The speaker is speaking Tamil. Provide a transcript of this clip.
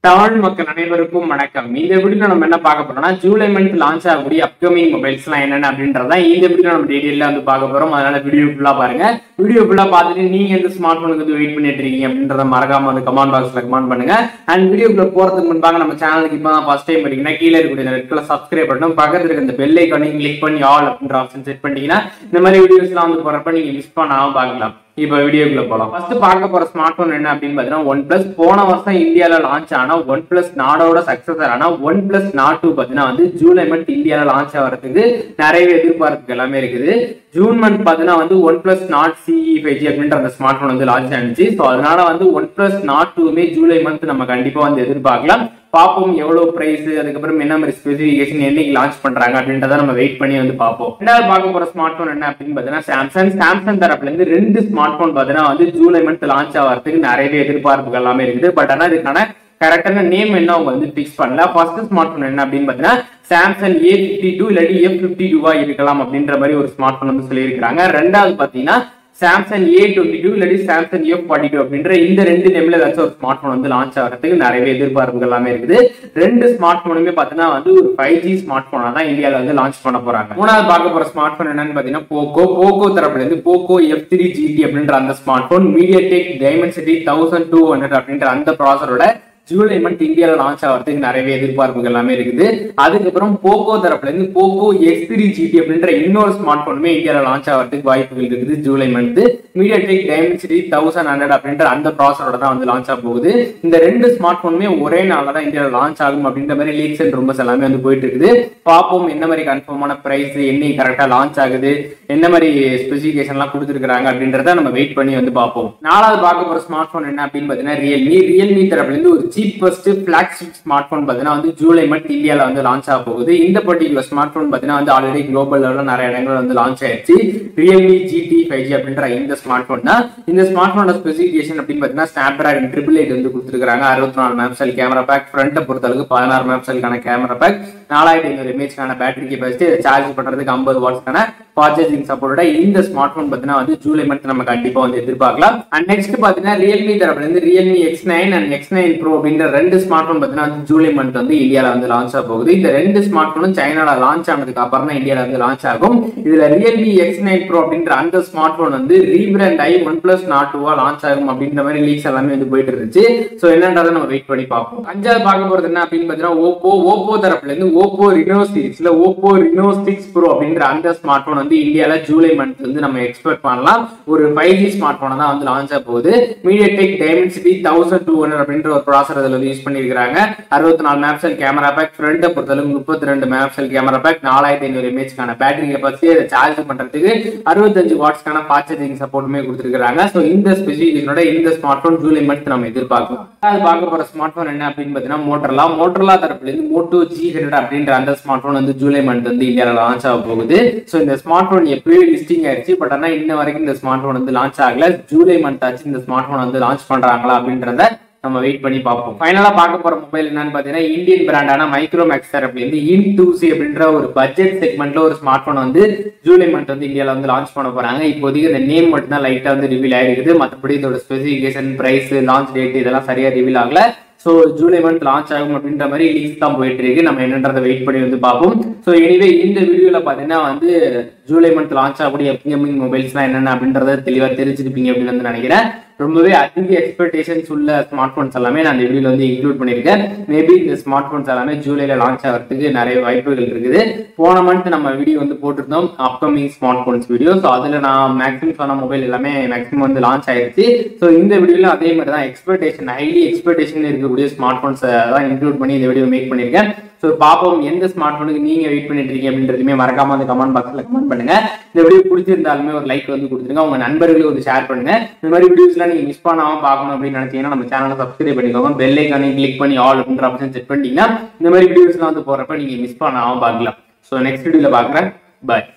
தமிழ் மக்கள் அனைவருக்கும் வணக்கம் இந்த வீடியோ நம்ம என்ன பார்க்க போறோம்னா ஜூலை மந்த் லான்ச் ஆகக்கூடிய அப்கமிங் மொபைல்ஸ் எல்லாம் என்னென்ன அப்படின்றத இந்த வீடியோ நம்ம டீடைல்ல வந்து பார்க்க போறோம் அதனால வீடியோ ஃபுல்லா பாருங்க வீடியோ ஃபுல்லா பார்த்துட்டு நீங்க எந்த ஸ்மார்ட் போனுக்கு வந்து வெயிட் பண்ணிட்டு இருக்கீங்க அப்படின்றத மறக்காம வந்து கமெண்ட் பாக்ஸ்ல கமெண்ட் பண்ணுங்க அண்ட் வீடியோக்குள்ள போறதுக்கு முன்பாக நம்ம சேனலுக்கு இப்போ ஃபர்ஸ்ட் டைம் வரீங்கன்னா கீழே இருக்கக்கூடிய ரெட் கலர் சப்ஸ்கிரைப் பண்ணணும் பக்கத்துல இருக்க இந்த பெல் ஐக்கானையும் கிளிக் பண்ணி ஆல் அப்படின்ற ஆப்ஷன் செட் பண்ணிட்டீங்கன்னா இந்த மாதிரி வீடியோஸ் எல்லாம் வந்து போறப்ப நீங்க மிஸ் பண்ணாம பார்க்கலாம் இப்போ வீடியோக்குள்ள போலாம் ஃபர்ஸ்ட் பார்க்க போற ஸ்மார்ட் போன் என்ன அப்படின்னு பாத்தீங்கன்னா ஒன் பிளஸ் போன வருஷம் இந்தியால லான்ச் ஆன ஒன் பிளஸ் நாடோட சக்சஸர் ஆன ஒன் பிளஸ் நாட் டூ பாத்தீங்கன்னா வந்து ஜூலை மந்த் இந்தியால லான்ச் ஆகிறதுக்கு நிறைய எதிர்பார்ப்பு எல்லாமே இருக்குது ஜூன் மந்த் பாத்தீங்கன்னா வந்து OnePlus Nord CE five G அப்படின்ற அந்த ஸ்மார்ட் போன் வந்து லான்ச் ஆனிச்சு ஸோ அதனால வந்து ஒன் பிளஸ் நாட் டூமே ஜூலை மந்த் நம்ம கண்டிப்பா வந்து எதிர்பார்க்கலாம் பார்ப்போம் எவ்வளவு பிரைஸ் அதுக்கப்புறம் என்ன மாதிரி ஸ்பெசிஃபிகேஷன் என்னைக்கு லான்ச் பண்றாங்க அப்படின்றத நம்ம வெயிட் பண்ணி வந்து பார்ப்போம் ரெண்டாவது பார்க்க போற ஸ்மார்ட் போன் என்ன அப்படின்னு பாத்தீங்கன்னா சாம்சங் சாம்சங் தரப்புல இருந்து ரெண்டு ஸ்மார்ட் போன் பாத்தீங்கன்னா வந்து ஜூலை மந்த் லான்ச் ஆகிறதுக்கு நிறையவே எதிர்பார்ப்புகள் எல்லாமே இருக்குது பட் ஆனா இதுக்கான கரெக்டான நேம் என்ன அவங்க வந்து பிக்ஸ் பண்ணல ஃபர்ஸ்ட் ஸ்மார்ட் போன் என்ன அப்படின்னு பாத்தீங்கன்னா சாம்சங் ஏ பிப்டி டூ இல்லாட்டி எஃப் பிப்டி டூவா இருக்கலாம் அப்படின்ற மாதிரி ஒரு ஸ்மார்ட் போன் வந்து சொல்லியிருக்காங்க ரெண்டாவது பாத்தீங்கன்னா சாம்சங் ஏ டுவெண்ட்டி டூ இல்லாட்டி சாம்சங் எஃப் ஃபார்ட்டி டூ அப்படின்ற இந்த ரெண்டு நேம்ல ஏதாச்சும் ஒரு ஸ்மார்ட் போன் வந்து லான்ச் ஆகிறதுக்கு நிறைய எதிர்பார்ப்புகள் எல்லாமே இருக்குது ரெண்டு ஸ்மார்ட் போனுமே பார்த்தீங்கன்னா வந்து ஒரு ஃபைவ் ஜி ஸ்மார்ட் போனா தான் இந்தியாவில் வந்து லான்ச் பண்ண போறாங்க மூணாவது பார்க்க போற ஸ்மார்ட் போன் என்னன்னு பார்த்தீங்கன்னா போக்கோ போக்கோ தரப்புல இருந்து போக்கோ எஃப் த்ரீ ஜிடி அப்படின்ற அந்த smartphone MediaTek Dimensity thousand two hundred அப்படின்ற அந்த ப்ராசரோட ஜூலை மந்த் இந்தியாவில் லான்ச் ஆகிறதுக்கு நிறைய எதிர்பார்ப்புகள் எல்லாமே இருக்குது அதுக்கப்புறம் போக்கோ தரப்புல இருந்து போக்கோ எக்ஸ் த்ரீ ஜிடி அப்படின்ற இன்னொரு ஸ்மார்ட் போனுமே இந்தியாவில் லான்ச் ஆகிறதுக்கு வாய்ப்புகள் இருக்குது July month MediaTek Dimensity thousand hundred அப்படின்ற அந்த ப்ராசரோட தான் வந்து லான்ச் ஆக போகுது இந்த ரெண்டு ஸ்மார்ட் போனுமே ஒரே நாளில் தான் இந்தியாவில் லான்ச் ஆகும் அப்படின்ற மாதிரி லீக்ஸ் அண்ட் ரூமர்ஸ் எல்லாமே வந்து போயிட்டு இருக்குது பார்ப்போம் என்ன மாதிரி கன்ஃபார்மான பிரைஸ் என்னைக்கு கரெக்டாக லான்ச் ஆகுது என்ன மாதிரி ஸ்பெசிஃபிகேஷன்லாம் கொடுத்துருக்காங்க அப்படின்றத நம்ம வெயிட் பண்ணி வந்து பார்ப்போம் நாலாவது பார்க்க போற ஸ்மார்ட் போன் என்ன அப்படின்னு பார்த்தீங்கன்னா ரியல்மி ரியல்மி தரப்புல இருந்து ஒரு சீப்பஸ்ட் பிளாக்ஷிப் ஸ்மார்ட் போன் பார்த்தீங்கன்னா வந்து ஜூலை மந்த் இந்தியாவில் வந்து லான்ச் ஆக போகுது இந்த பர்டிகுலர் ஸ்மார்ட் போன் பார்த்தீங்கன்னா வந்து ஆல்ரெடி குளோபல் லெவலில் நிறைய இடங்கள் வந்து லான்ச் ஆயிடுச்சு ரியல்மி ஜிடி ஃபைவ் ஜி அப்படின்ற இந்த ஸ்மார்ட் போன் தான் இந்த ஸ்மார்ட் போனோட ஸ்பெசிஃபிகேஷன் அப்படின்னு பார்த்தீங்கன்னா ஸ்னாப் டிராகன் ட்ரிபிள் எயிட் வந்து கொடுத்துருக்காங்க அறுபத்தி நாலு மேப்சல் கேமரா பேக் ஃப்ரண்ட்டை பொறுத்தளவுக்கு பதினாறு மேப்சலுக்கான கேமரா பேக் நாலாயிரத்தி ஐநூறு எம்ஏஹெச்க்கான பேட்டரி கெப்பாசிட்டி சார்ஜ் பண்ணுறதுக்கு ஐம்பது வாட்ஸ்க்கான சார்ஜிங் சப்போர்ட்டோட இந்த ஸ்மார்ட் போன் பார்த்தீங்கன்னா வந்து ஜூலை மந்த் நம்ம கண்டிப்பாக வந்து எதிர்பார்க்கலாம் அண்ட் நெக்ஸ்ட் பார்த்தீங்கன்னா ரியல்மி தரப்புல இருந்து Realme X nine and X nine pro அப்படின்ற ரெண்டு ஸ்மார்ட் போன் பார்த்தீங்கன்னா வந்து ஜூலை மந்த் வந்து இந்தியாவில் வந்து லான்ச் ஆக போகுது இந்த ரெண்டு ஸ்மார்ட் போனும் சைனால லான்ச் ஆனதுக்கு அப்புறம் தான் இந்தியாவில் வந்து லான்ச் ஆகும் இதுல ரியல்மி எக்ஸ் நைன் ப்ரோ அப்படின்ற அந்த ஸ்மார்ட் போன் வந்து ரீபிராண்ட் ஆகி ஒன் பிளஸ் நாட் டூவா லான்ச் ஆகும் அப்படின்ற மாதிரி லீக்ஸ் எல்லாமே வந்து போயிட்டு இருந்துச்சு ஸோ என்னன்றதை நம்ம வெயிட் பண்ணி பார்ப்போம் அஞ்சாவது பார்க்க போறது என்ன அப்படின்னு பார்த்தீங்கன்னா ஓப்போ ஓப்போ தரப்புல இருந்து ஓப்போ ரினோ சீரிஸ்ல ஓப்போ ரினோ சிக்ஸ் ப்ரோ அப்படின்ற அந்த ஸ்மார்ட் போன் வந்து இந்தியாவில் ஜூலை மந்த் வந்து நம்ம எக்ஸ்பெக்ட் பண்ணலாம் ஒரு ஃபைவ் ஜி ஸ்மார்ட் போனை தான் வந்து லான்ச் ஆக போகுது MediaTek Dimensity thousand two hundred அப்படின்ற ஒரு ப்ராசர் அதில் வந்து யூஸ் பண்ணியிருக்காங்க அறுபத்தி நாலு மேப்சல் கேமரா பேக் ஃப்ரண்ட்டை பொறுத்தளவுக்கு முப்பத்தி ரெண்டு மேப்சல் கேமரா பேக் நாலாயிரத்தி ஐநூறு எம்ஏஹெச்க்கான பேட்டரி கெப்பாசிட்டி அதை சார்ஜ் பண்றதுக்கு அறுபத்தஞ்சு வாட்ஸ்க்கான ஃபாஸ்ட் சார்ஜிங் சப்போர்ட்டுமே கொடுத்துருக்காங்க ஸோ இந்த ஸ்பெசிஃபிகேஷனோட இந்த ஸ்மார்ட் போன் ஜூலை மந்த் நம்ம எதிர்பார்க்கலாம் அது பார்க்க போற ஸ்மார்ட் போன் என்ன அப்படின்னு பார்த்தீங்கன்னா மோட்டர்லா மோட்டர்லா தரப்புல இருந்து மோட்டோ ஜி ஹண்ட்ரட் அப்படின்ற அந்த ஸ்மார்ட் போன் வந்து ஜூலை மந்த் வந்து இந்தியாவில் லான்ச் ஆக போகுது ஸோ இந்த ஸ்மார்ட் போன் எப்பவே லிஸ்டிங் ஆயிடுச்சு பட் ஆனால் இன்ன வரைக்கும் இந்த ஸ்மார்ட் போன் வந்து லான்ச் ஆகல ஜூலை மந்த் ஆச்சு இந்த ஸ்மார்ட் போன் வந்து லான்ச் பண்றாங்களா அப்படின்றத நம்ம வெயிட் பண்ணி பார்ப்போம் ஃபைனலா பார்க்க போற மொபைல் என்னன்னு பாத்தீங்கன்னா இந்தியன் பிராண்டான மைக்ரோ மேக்ஸ் தரப்புல இருந்து இன் டூ சி அப்படின்ற ஒரு பட்ஜெட் செக்மெண்ட்ல ஒரு ஸ்மார்ட் போன் வந்து ஜூலை மந்த் வந்து இந்தியாவில் வந்து லான்ச் பண்ண போறாங்க இப்போதைக்கு இந்த நேம் மட்டும் தான் லைட்டா வந்து ரிவீல் ஆயிருக்குது மற்றபடி இதோட ஸ்பெசிஃபிகேஷன் பிரைஸ் லான்ச் டேட் இதெல்லாம் சரியா ரிவீல் ஆகல ஸோ ஜூலை மந்த் லான்ச் ஆகும் அப்படின்ற மாதிரி லீக்ஸ் தான் போயிட்டு இருக்கு நம்ம என்னன்றதை வெயிட் பண்ணி வந்து பார்ப்போம் ஸோ எனிவே இந்த வீடியோவில் பார்த்தீங்கன்னா வந்து ஜூலை மந்த் லான்ச் ஆகக்கூடிய அப்கமிங் மொபைல்ஸ்லாம் என்னென்ன அப்படின்றத தெளிவாக தெரிஞ்சிருப்பீங்க அப்படின்னு வந்து நினைக்கிறேன் ரொம்பவே அதிக எக்ஸ்பெக்டேஷன்ஸ் உள்ள ஸ்மார்ட் போன்ஸ் எல்லாமே நான் இந்த வீடியோவில் வந்து இன்க்ளூட் பண்ணியிருக்கேன் மேபி இந்த ஸ்மார்ட் போன்ஸ் எல்லாமே ஜூலைல லான்ச் ஆகிறதுக்கு நிறைய வாய்ப்புகள் இருக்குது போன மந்த் நம்ம வீடியோ வந்து போட்டிருந்தோம் upcoming smart phones video so அதில் நான் மேக்ஸிமம் சொன்ன மொபைல் எல்லாமே மேக்ஸிமம் வந்து லான்ச் ஆயிருச்சு ஸோ இந்த வீடியோவில் அதே மாதிரி தான் எக்ஸ்பெக்டேஷன் ஹைலி எக்ஸ்பெக்டேஷன் இருக்கக்கூடிய ஸ்மார்ட் போன்ஸை தான் இன்க்ளூட் பண்ணி இந்த வீடியோ மேக் பண்ணியிருக்கேன் ஸோ பார்ப்போம் எந்த ஸ்மார்ட் போனுக்கு நீங்க வெயிட் பண்ணிட்டு இருக்கீங்க அப்படின்றதுமே மறக்காம அந்த கமெண்ட் பாக்ஸ்ல கமெண்ட் பண்ணுங்க இந்த வீடியோ பிடிச்சிருந்தாலுமே ஒரு லைக் வந்து கொடுத்துருங்க உங்க நண்பர்களுக்கு வந்து ஷேர் பண்ணுங்க இந்த மாதிரி வீடியோஸ்லாம் நீங்க மிஸ் பண்ணாம பார்க்கணும் அப்படின்னு நினைச்சீங்கன்னா நம்ம சேனலை சப்ஸ்கிரைப் பண்ணிக்கோங்க பெல் ஐக்கானே கிளிக் பண்ணி ஆல் அப்படின்ற ஆப்ஷன் செட் பண்ணிட்டீங்கன்னா இந்த மாதிரி வீடியோஸ்லாம் வந்து போறப்ப நீங்க மிஸ் பண்ணாம பார்க்கலாம் ஸோ நெக்ஸ்ட் வீடியோல பார்க்குறேன் பாய்